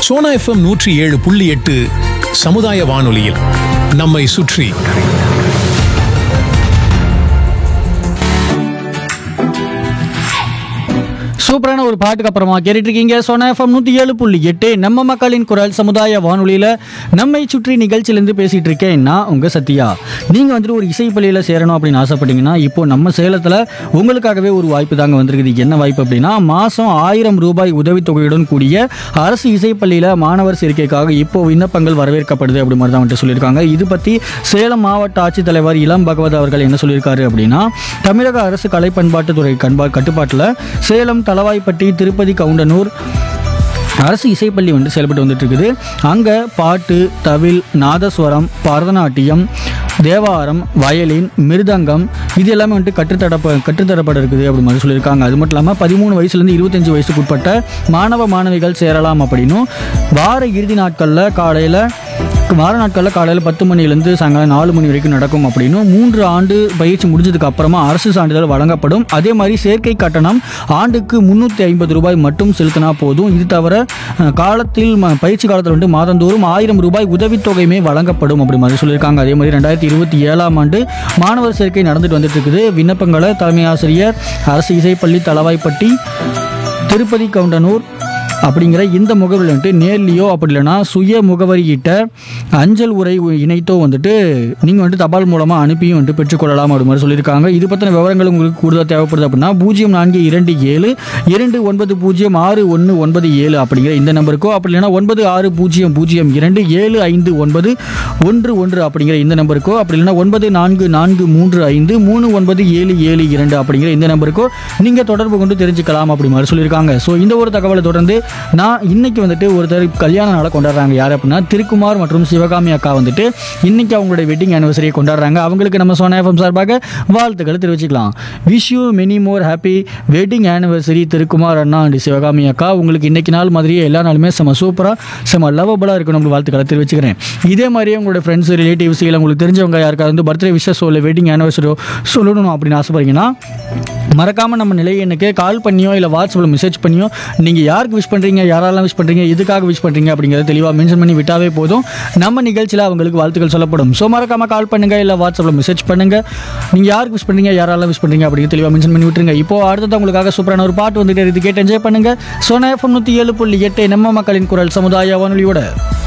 Sona FM நூற்றி ஏழு புள்ளி எட்டு சமுதாய வானொலியில் நம்மை சுற்றி சூப்பரான ஒரு பாட்டுக்கு அப்புறமா கேட்டுட்டு இருக்கீங்க சோனா எஃப்எம் நூற்றி ஏழு புள்ளி எட்டு நம்ம மக்களின் குரல் சமுதாய வானொலியில் நம்மை சுற்றி நிகழ்ச்சியிலேருந்து பேசிகிட்டு இருக்கேன் நான் உங்கள் சத்யா நீங்கள் வந்துட்டு ஒரு இசைப்பள்ளியில் சேரணும் அப்படின்னு ஆசைப்பட்டீங்கன்னா இப்போ நம்ம சேலத்தில் உங்களுக்காகவே ஒரு வாய்ப்பு தாங்க வந்திருக்குது என்ன வாய்ப்பு அப்படின்னா மாதம் ஆயிரம் ரூபாய் உதவித்தொகையுடன் கூடிய அரசு இசைப்பள்ளியில் மாணவர் சேர்க்கைக்காக இப்போ விண்ணப்பங்கள் வரவேற்கப்படுது அப்படி மாதிரி தான் வந்துட்டு சொல்லியிருக்காங்க இது பற்றி சேலம் மாவட்ட ஆட்சித்தலைவர் இளம் பகவத் அவர்கள் என்ன சொல்லியிருக்காரு அப்படின்னா தமிழக அரசு கலை பண்பாட்டுத்துறை கண்பா கட்டுப்பாட்டில் சேலம் தளவாய்ப்பட்டி திருப்பதி கவுண்டனூர் அரசு இசைப்பள்ளி வந்து செயல்பட்டு வந்துட்டு இருக்குது அங்கே பாட்டு தவில் நாதஸ்வரம் பரதநாட்டியம் தேவாரம் வயலின் மிருதங்கம் இது எல்லாமே வந்துட்டு கற்றுத்தரப்ப கற்றுத்தரப்பட இருக்குது அப்படி மாதிரி சொல்லியிருக்காங்க அது மட்டும் இல்லாமல் பதிமூணு வயசுலேருந்து இருபத்தஞ்சு வயசுக்கு உட்பட்ட மாணவ மாணவிகள் சேரலாம் அப்படின்னும் வார இறுதி நாட்களில் காலையில் வார நாட்களில் காலையில் பத்து மணிலேருந்து சாயங்காலம் நாலு மணி வரைக்கும் நடக்கும் அப்படின்னும் மூன்று ஆண்டு பயிற்சி முடிஞ்சதுக்கு அப்புறமா அரசு சான்றிதழ் வழங்கப்படும் அதே மாதிரி சேர்க்கை கட்டணம் ஆண்டுக்கு முந்நூற்றி ஐம்பது ரூபாய் மட்டும் செலுத்தினா போதும் இது தவிர அஹ், காலத்தில் ம- பயிற்சி காலத்தில் வந்து மாதந்தோறும் ஆயிரம் ரூபாய் உதவித்தொகையுமே வழங்கப்படும் அப்படி மாதிரி சொல்லியிருக்காங்க அதே மாதிரி ரெண்டாயிரத்தி இருபத்தி ஏழாம் ஆண்டு மாணவர் சேர்க்கை நடந்துட்டு வந்துட்டு இருக்குது விண்ணப்பங்களை தலைமை ஆசிரியர் அரசு இசைப்பள்ளி தளவாய்ப்பட்டி திருப்பதி கவுண்டனூர் அப்படிங்கிற இந்த முகவரியில் வந்துட்டு நேர்லையோ அப்படி இல்லைன்னா சுய முகவரியிட்ட அஞ்சல் உரை இணைத்தோ வந்துட்டு நீங்கள் வந்துட்டு தபால் மூலமாக அனுப்பியும் வந்துட்டு பெற்றுக்கொள்ளலாம் அப்படி மாதிரி சொல்லியிருக்காங்க இது பற்றின விவரங்கள் உங்களுக்கு கூடுதலாக தேவைப்படுது அப்படின்னா பூஜ்ஜியம் நான்கு இரண்டு ஏழு இரண்டு ஒன்பது பூஜ்ஜியம் ஆறு ஒன்று ஒன்பது ஏழு அப்படிங்கிற இந்த நம்பருக்கோ அப்படி இல்லைன்னா ஒன்பது ஆறு பூஜ்ஜியம் பூஜ்ஜியம் இரண்டு ஏழு ஐந்து ஒன்பது ஒன்று ஒன்று அப்படிங்கிற இந்த நம்பருக்கோ அப்படி இல்லைன்னா ஒன்பது நான்கு நான்கு மூன்று ஐந்து மூணு ஒன்பது ஏழு ஏழு இரண்டு அப்படிங்கிற இந்த நம்பருக்கோ நீங்கள் தொடர்பு கொண்டு தெரிஞ்சுக்கலாம் அப்படி மாதிரி சொல்லியிருக்காங்க ஸோ இந்த ஒரு தகவலை தொடர்ந்து நான் இன்னைக்கு வந்துட்டு ஒருத்தர் கல்யாண நாளை கொண்டாடுறாங்க யார் அப்படின்னா திருக்குமார் மற்றும் சிவகாமி அக்கா வந்துட்டு இன்னைக்கு அவங்களுடைய வெட்டிங் ஆனிவர்சரியை கொண்டாடுறாங்க அவங்களுக்கு நம்ம சோனா எஃப்எம் சார்பாக வாழ்த்துக்களை தெரிவிச்சுக்கலாம் wish you many more happy wedding anniversary Thirukumar அண்ணா அண்ட் சிவகாமி அக்கா உங்களுக்கு இன்னைக்கு நாள் மாதிரியே எல்லா நாளுமே செம சூப்பராக செம லவபுளாக இருக்கணும் அப்படி வாழ்த்துக்களை தெரிவிச்சுக்கிறேன் இதே மாதிரியே உங்களோட ஃப்ரெண்ட்ஸ் ரிலேட்டிவ்ஸ் இல்லை உங்களுக்கு தெரிஞ்சவங்க யாருக்காவது வந்து பர்த்டே விஷஸ் இல்லை வெட்டிங் ஆனிவர்சரியோ சொல்லணும் அப்படின்னு ஆசைப்படுறீங்கன்னா மறக்காமல் நம்ம நிலை எண்ணுக்கு கால் பண்ணியோ இல்லை வாட்ஸ்அப்பில் மெசேஜ் பண்ணியோ நீங்கள் யாருக்கு விஷ் பண்ணுறீங்க யாரெல்லாம் விஷ் பண்ணுறீங்க எதுக்காக விஷ் பண்ணுறீங்க அப்படிங்கிறத தெளிவாக மென்ஷன் பண்ணி விட்டாவே போதும் நம்ம நிகழ்ச்சியில் அவங்களுக்கு வாழ்த்துக்கள் சொல்லப்படும் ஸோ மறக்காமல் கால் பண்ணுங்கள் இல்லை வாட்ஸ்அப்பில் மெசேஜ் பண்ணுங்கள் நீங்கள் யாருக்கு விஷ் பண்ணுறீங்க யாரெல்லாம் விஷ் பண்ணுறீங்க அப்படிங்கிறது தெளிவாக மென்ஷன் பண்ணி விட்டுருங்க இப்போ அடுத்தது உங்களுக்காக சூப்பரான ஒரு பாட்டு வந்துட்டு இது கேட்டு என்ஜாய் பண்ணுங்கள் சோனா எஃப்எம் நூற்றி ஏழு புள்ளி எட்டு நம்ம மக்களின் குரல் சமுதாய வானொலியோட